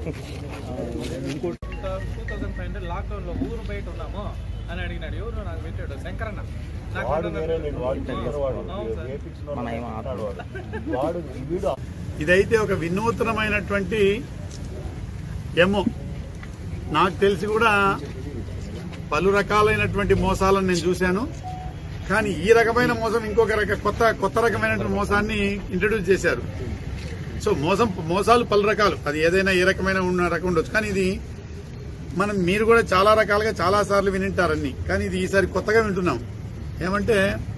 Two thousand five hundred lockdown లో ఊరు బయట ఉన్నాము అని అడిగినాడు ఎవరు నాకు పెట్టాడు శంకరన్న నాకు వాడు పెట్టాడు. వేరే నేను వాడు చిల్లర వాడు అవును సార్. వేపించిన వాడు అంటాడు వాడు. వాడు వీడు ఇదైతే ఒక వినూత్నమైనటువంటి ఎమో నాకు తెలిసి కూడా పలు రకాలైనటువంటి మోసాలను నేను చూశాను కానీ ఈ రకమైన మోసం ఇంకొక రక కొత్త కొత్త రకమైనటువంటి మోసాన్ని ఇంట్రడ్యూస్ చేశారు సో మోసం మోసాలు పలు రకాలు అది ఏదైనా ఏ రకమైన ఉన్న రకం ఉండొచ్చు కానీ ఇది మనం మీరు కూడా చాలా రకాలుగా చాలా సార్లు వినింటారన్ని కానీ ఇది ఈసారి కొత్తగా వింటున్నాం ఏమంటే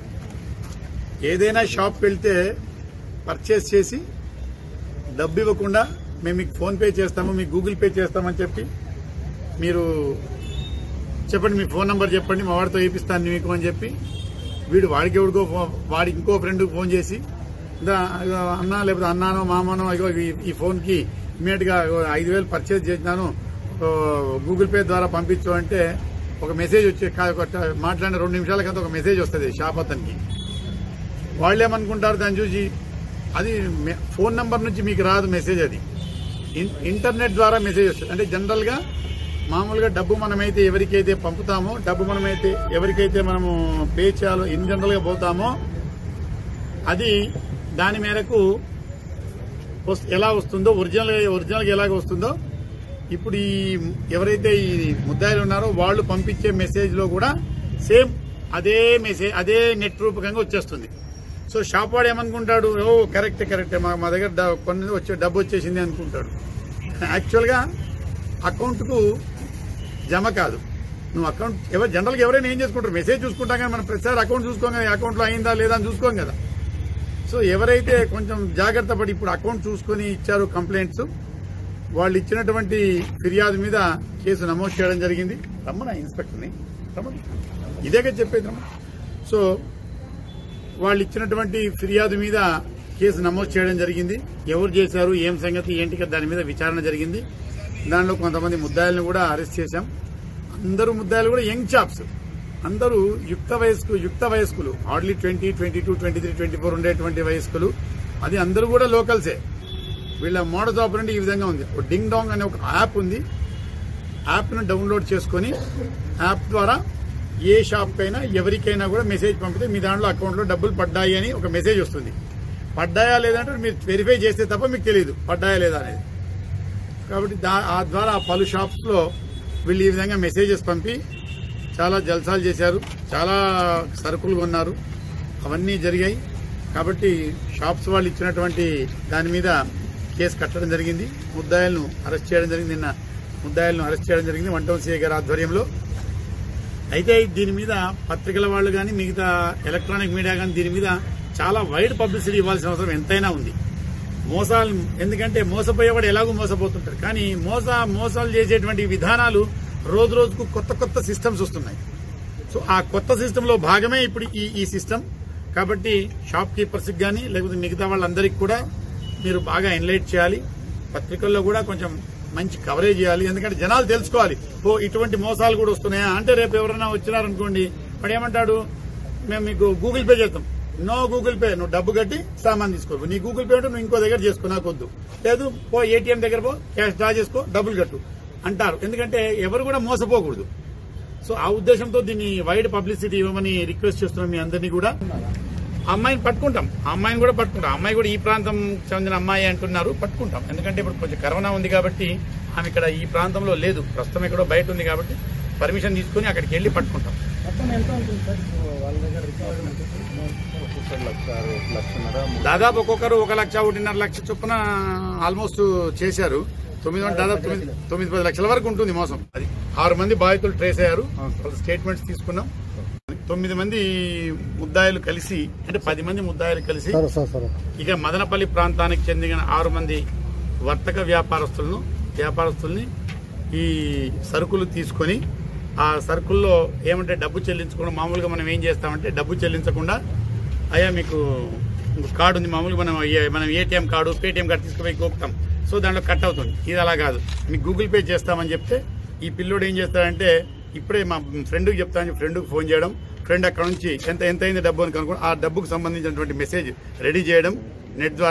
ఏదైనా షాప్కి వెళ్తే పర్చేస్ చేసి డబ్బు ఇవ్వకుండా మేము మీకు ఫోన్ పే చేస్తాము మీకు గూగుల్ పే చేస్తామని చెప్పి మీరు చెప్పండి మీ ఫోన్ నంబర్ చెప్పండి మా వాడితో వేపిస్తాను మీకు అని చెప్పి వీడు వాడికి ఎవడికో ఫో- వాడి ఇంకో ఫ్రెండ్కి ఫోన్ చేసి "దా, ఇగో అన్న లేకపోతే అన్నానో మామనో ఇగో ఈ- ఈ ఫోన్కి ఇమీడియట్ గా ఇగో ఐదు వేలు పర్చేజ్ చేసినాను ఓ, గూగుల్ పే ద్వారా పంపించు అంటే ఒక మెసేజ్ వచ్చి కా- ఒక ట- మాట్లాడిన రెండు నిమిషాల కింద ఒక మెసేజ్ వస్తుంది షాప్ అతనికి వాళ్ళు ఏమనుకుంటారు దాన్ని చూసి అది మె- ఫోన్ నంబర్ నుంచి మీకు రాదు మెసేజ్ అది ఇన్- ఇంటర్నెట్ ద్వారా మెసేజ్ వస్తుంది అంటే జనరల్ గా మామూలుగా డబ్బు మనమైతే ఎవరికైతే పంపుతామో డబ్బు మనమైతే ఎవరికైతే మనము పే చేయాలో ఇన్ జనరల్ గా పోతామో అది దాని మేరకు వస్- ఎలా వస్తుందో ఒరిజినల్ ఒరిజినల్ గా ఎలాగ వస్తుందో ఇప్పుడు ఈ ఎవరైతే ఈ ముద్దాయిలు ఉన్నారో వాళ్ళు పంపించే మెసేజ్ లో కూడా సేమ్ అదే మెసేజ్ అదే నెట్ రూపకంగా వచ్చేస్తుంది సో షాప్ వాడు ఏమనుకుంటాడు ఓ కరెక్ట్ కరెక్ట్ మా మా దగ్గర డ- కొన్ని వచ్చే డబ్బు వచ్చేసింది అనుకుంటాడు యాక్చువల్ గా అకౌంట్ కు జమ కాదు నువ్వు అకౌంట్ ఎవరు జనరల్గా ఎవరైనా ఏం చేసుకుంటారు మెసేజ్ చూసుకుంటాం కానీ మనం ప్రతిసారి అకౌంట్ చూసుకోం కదా అకౌంట్లో అయిందా లేదా అని చూసుకోం కదా సో ఎవరైతే కొంచెం జాగ్రత్త పడి ఇప్పుడు అకౌంట్ చూసుకొని ఇచ్చారు కంప్లైంట్స్ వాళ్ళు ఇచ్చినటువంటి ఫిర్యాదు మీద కేసు నమోదు చేయడం జరిగింది రమ్మన ఇన్స్పెక్టర్ని రమ్మని ఇదే కదా చెప్పేది రమ్మ సో వాళ్ళు ఇచ్చినటువంటి ఫిర్యాదు మీద కేసు నమోదు చేయడం జరిగింది ఎవరు చేశారు ఏం సంగతి ఏంటి కదా దాని మీద విచారణ జరిగింది దానిలో కొంతమంది ముద్దాయిలను కూడా అరెస్ట్ చేశాం అందరూ ముద్దాయిలు కూడా యంగ్ చాప్స్ అందరూ యుక్త వయస్కు యుక్త వయస్కులు hardly twenty twenty two twenty three twenty four ఉండేటువంటి వయస్కులు అది అందరూ కూడా లోకల్సే వీళ్ళ మోడల్ ఆపరెంట్ ఈ విధంగా ఉంది ఒక డింగ్ డాంగ్ అనే ఒక యాప్ ఉంది యాప్ను డౌన్లోడ్ చేసుకొని యాప్ ద్వారా ఏ షాప్ అయినా ఎవరికైనా కూడా మెసేజ్ పంపితే మీ దాంట్లో అకౌంట్లో డబ్బులు పడ్డాయి అని ఒక మెసేజ్ వస్తుంది పడ్డాయా లేదంటే మీరు వెరిఫై చేస్తే తప్ప మీకు తెలియదు పడ్డాయా లేదా అనేది కాబట్టి దా- ఆ ద్వారా పలు షాప్స్ లో వీళ్ళు ఈ విధంగా మెసేజెస్ పంపి చాలా జల్సాలు చేశారు చాలా సరుకులు కొన్నారు అవన్నీ జరిగాయి కాబట్టి షాప్స్ వాళ్ళు ఇచ్చినటువంటి దాని మీద కేసు కట్టడం జరిగింది ముద్దాయిలను అరెస్ట్ చేయడం జరిగింది నిన్న ముద్దాయిలను అరెస్ట్ చేయడం జరిగింది వన్ టౌన్ సిఐ గారి ఆధ్వర్యంలో అయితే దీని మీద పత్రికల వాళ్ళు కానీ మిగతా ఎలక్ట్రానిక్ మీడియా కానీ దీని మీద చాలా వైడ్ పబ్లిసిటీ ఇవ్వాల్సిన అవసరం ఎంతైనా ఉంది మోసాలు ఎందుకంటే మోసపోయేవాడు ఎలాగో మోసపోతుంటారు కానీ మోస మోసాలు చేసేటువంటి విధానాలు రోజు రోజుకు కొత్త కొత్త సిస్టమ్స్ వస్తున్నాయి సో ఆ కొత్త సిస్టమ్ లో భాగమే ఇప్పుడు ఈ ఈ సిస్టమ్ కాబట్టి షాప్ కీపర్స్ కానీ లేకపోతే మిగతా వాళ్ళందరికీ కూడా మీరు బాగా ఎన్లైట్ చేయాలి పత్రికల్లో కూడా కొంచెం మంచి కవరేజ్ చేయాలి ఎందుకంటే జనాలు తెలుసుకోవాలి ఓ ఇటువంటి మోసాలు కూడా వస్తున్నాయా అంటే రేపు ఎవరైనా వచ్చినారనుకోండి వాడు ఏమంటాడు మేము మీకు గూగుల్ పే చేస్తాం నో గూగుల్ పే నువ్వు డబ్బు కట్టి సామాన్ తీసుకో నీ గూగుల్ పే ఉంటే నువ్వు ఇంకో దగ్గర చేసుకో నాకు వద్దు లేదు పో ఏటీఎం దగ్గర పో క్యాష్ డ్రా చేసుకో డబ్బులు కట్టు అంటారు ఎందుకంటే ఎవరు కూడా మోసపోకూడదు సో ఆ ఉద్దేశంతో దీన్ని వైడ్ పబ్లిసిటీ ఇవ్వమని రిక్వెస్ట్ చేస్తున్నాం మీ అందరినీ కూడా ఆ అమ్మాయిని పట్టుకుంటాం ఆ అమ్మాయిని కూడా పట్టుకుంటాం ఆ అమ్మాయి కూడా ఈ ప్రాంతం చెందిన అమ్మాయి అంటున్నారు పట్టుకుంటాం ఎందుకంటే ఇప్పుడు కొంచెం కరోనా ఉంది కాబట్టి ఆమె ఇక్కడ ఈ ప్రాంతంలో లేదు ప్రస్తుతం ఎక్కడో బయట ఉంది కాబట్టి పర్మిషన్ తీసుకుని అక్కడికి వెళ్ళి పట్టుకుంటాం మొత్తం ఎంత ఉంటుంది సార్ వాళ్ళ దగ్గర రిక్వైర్మెంట్ ఒక్కొక్కరు లక్ష ఒక లక్షన్నర మూడు దాదాపు ఒక్కొక్కరు ఒక లక్ష ఒకటిన్నర లక్ష చొప్పున ఆల్మోస్ట్ చేశారు తొమ్మిది వందల దాదాపు తొమ్మిది తొమ్మిది పది లక్షల వరకు ఉంటుంది మోసం అది ఆరు మంది బాధితులు ట్రేస్ అయ్యారు వాళ్ళ స్టేట్మెంట్స్ తీసుకున్నాం తొమ్మిది మంది ముద్దాయిలు కలిసి అంటే పది మంది ముద్దాయిలు కలిసి ఇక మదనపల్లి ప్రాంతానికి చెందిన ఆరు మంది వర్తక వ్యాపారస్తులను వ్యాపారస్తుల్ని ఈ సరుకులు తీసుకొని ఆ సరుకుల్లో ఏమంటే డబ్బు చెల్లించకుండా మామూలుగా మనం ఏం చేస్తామంటే డబ్బు చెల్లించకుండా అయ్యా మీకు ఇంకో కార్డు ఉంది మామూలుగా మనం ఏ- మనం ఏటీఎం కార్డు పేటీఎం కార్డు తీసుకుపోయి గోపుతాం సో దాంట్లో కట్ అవుతుంది ఇది అలా కాదు మీకు గూగుల్ పే చేస్తామని చెప్తే ఈ పిల్లోడు ఏం చేస్తాడంటే ఇప్పుడే మా ఫ్రెండ్కి చెప్తాను ఫ్రెండ్కి ఫోన్ చేయడం ఫ్రెండ్ అక్కడ నుంచి ఎంత ఎంత అయింది డబ్బు అని కనుక్కొని ఆ డబ్బుకు సంబంధించినటువంటి మెసేజ్ రెడీ చేయడం నెట్ ద్వారా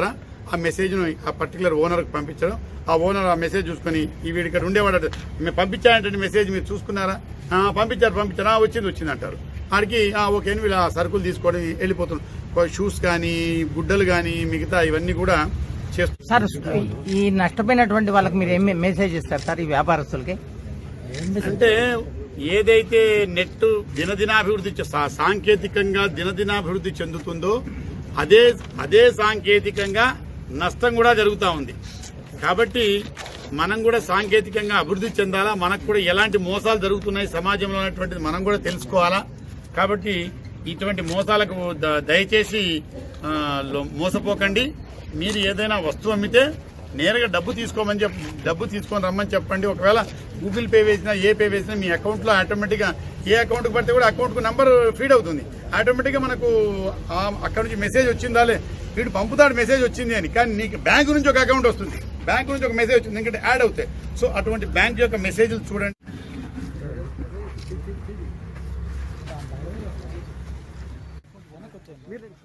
ఆ మెసేజ్ను ఆ పర్టికులర్ ఓనర్కి పంపించడం ఆ ఓనర్ ఆ మెసేజ్ చూసుకుని ఈ వీడి ఇక్కడ ఉండేవాడు మేము పంపించాలంటే మెసేజ్ మీరు చూసుకున్నారా "ఆ, పంపించారు పంపించారు "ఆ, వచ్చింది వచ్చింది అంటారు ఆడికి "ఆ, ఓకే అని వీళ్ళు ఆ సరుకులు తీసుకొని వెళ్ళిపోతున్నారు షూస్ కానీ గుడ్డలు కానీ మిగతా ఇవన్నీ కూడా చేస్తారు సార్ ఈ నష్టపోయినటువంటి వాళ్ళకి మీరు ఏం మెసేజ్ ఇస్తారు సార్ ఈ వ్యాపారస్తులకి అంటే ఏదైతే నెట్ దినదినాభివృద్ధి చె- సా- సాంకేతికంగా దినదినాభివృద్ధి చెందుతుందో అదే అదే సాంకేతికంగా నష్టం కూడా జరుగుతూ ఉంది కాబట్టి మనం కూడా సాంకేతికంగా అభివృద్ధి చెందాలా మనకు కూడా ఎలాంటి మోసాలు జరుగుతున్నాయి సమాజంలో అనేటువంటిది మనం కూడా తెలుసుకోవాలా కాబట్టి ఇటువంటి మోసాలకు ద- దయచేసి ఆ, లో- మోసపోకండి మీరు ఏదైనా వస్తువు అమ్మితే నేరుగా డబ్బు తీసుకోమని చెప్ప డబ్బు తీసుకొని రమ్మని చెప్పండి ఒకవేళ గూగుల్ పే వేసినా ఏ పే వేసినా మీ అకౌంట్లో ఆటోమేటిక్గా ఏ అకౌంట్కి పడితే కూడా అకౌంట్కు నంబర్ ఫీడ్ అవుతుంది ఆటోమేటిక్గా మనకు ఆ అక్కడ నుంచి మెసేజ్ వచ్చిందాలే వీడు పంపుతాడు మెసేజ్ వచ్చింది అని కానీ నీకు బ్యాంక్ నుంచి ఒక అకౌంట్ వస్తుంది బ్యాంక్ నుంచి ఒక మెసేజ్ వచ్చింది ఎందుకంటే యాడ్ అవుతాయి సో అటువంటి బ్యాంక్ యొక్క మెసేజ్లు చూడండి మీరు